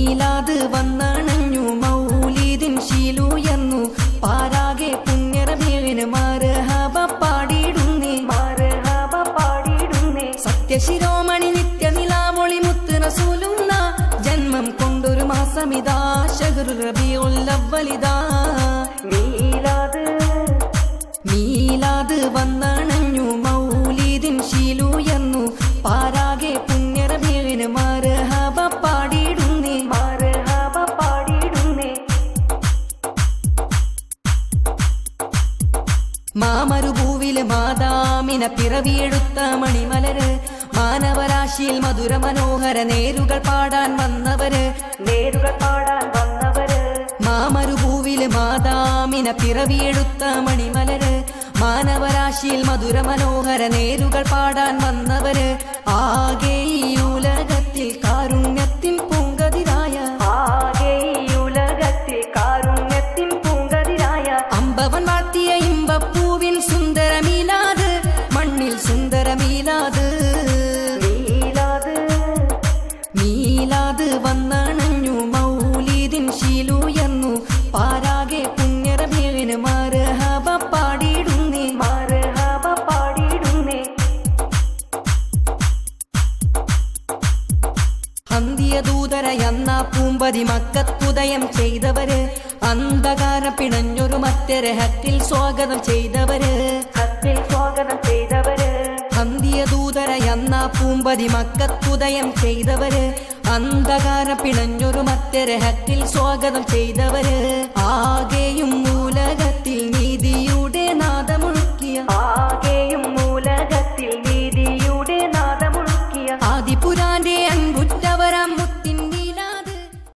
മീലാത് വന്നണഞ്ഞു മൗലീദിൻ ശീലുയർന്നു പാരാകെ പുണ്യറബീന് മാരഹബ പാടിയിടുന്നേ മാരഹബ പാടിയിടുന്നേ സത്യശിരോമണി നിത്യനിലാമൊളി മുത്ത് റസൂലുന്ന ജന്മം കൊണ്ടൊരു മാസമിതാ ഷഹ്റു റബിയുൽ അവ്വലിതാ മീലാത് മീലാത് വന്നണഞ്ഞു മൗലീദിൻ ശീലുയർന്നു പാരാകെ പുണ്യറബീന് മാരഹബ പാടിയിടുന്നേ മാരഹബ പാടിയിടുന്നേ മാമരുഭൂവില് മാതാമിന പിറവിയെടുത്ത മണിമലര് മാനവരാശിയിൽ മധുര മനോഹര നേരുകൾ പാടാൻ വന്നവര് നേരുകൾ പാടാൻ വന്നവര് മാമരുഭൂവില് മാതാമിന പിറവിയെടുത്ത മണിമലര് മാനവരാശിയിൽ മധുര മനോഹര നേരുകൾ പാടാൻ വന്നവര് ആകെ ഈ ഉലകത്തിൽ കാരുണ്യത്തിൻ പൂങ്കതിരായ ആകെ ഈ ഉലകത്തിൽ കാരുണ്യത്തിൻ പൂങ്കതിരായ അമ്പവൻ വാഴ്ത്തിയ ഇമ്പപ്പൂവിൻ സുന്ദരമീലാത് മണ്ണിൽ സുന്ദരമീലാത് മീലാത് മീലാത് വന്നണഞ്ഞു മൗലീദിൻ ശീലുയർന്നു പാരാകെ പുണ്യറബീന് മാരഹബ പാടിയിടുന്നേ മാരഹബ പാടിയിടുന്നേ അന്ത്യ ദൂതരയന്ന പൂമ്പതി മക്കത്തുദയം ചെയ്തവര് അന്ധകാര പിണഞ്ഞൊരു മറ്റൊരു ഹത്തിൽ സ്വാഗതം ചെയ്തവര് ഹത്തിൽ സ്വാഗതം ചെയ്തവര് അന്ത്യ ദൂതരയന്ന പൂമ്പതി മക്കത്തുദയം ചെയ്തവര് അന്ധകാര പിണഞ്ഞൊരു മറ്റൊരു ഹത്തിൽ സ്വാഗതം ചെയ്തവര് ആകെയും മൂലകത്തിൽ നീതിയുടെ നാദമുഴുക്കിയ ആകെയും മൂലകത്തിൽ നീതിയുടെ നാദമുഴുക്കിയ ആദിപുരാന്റെ അൻപുറ്റവരം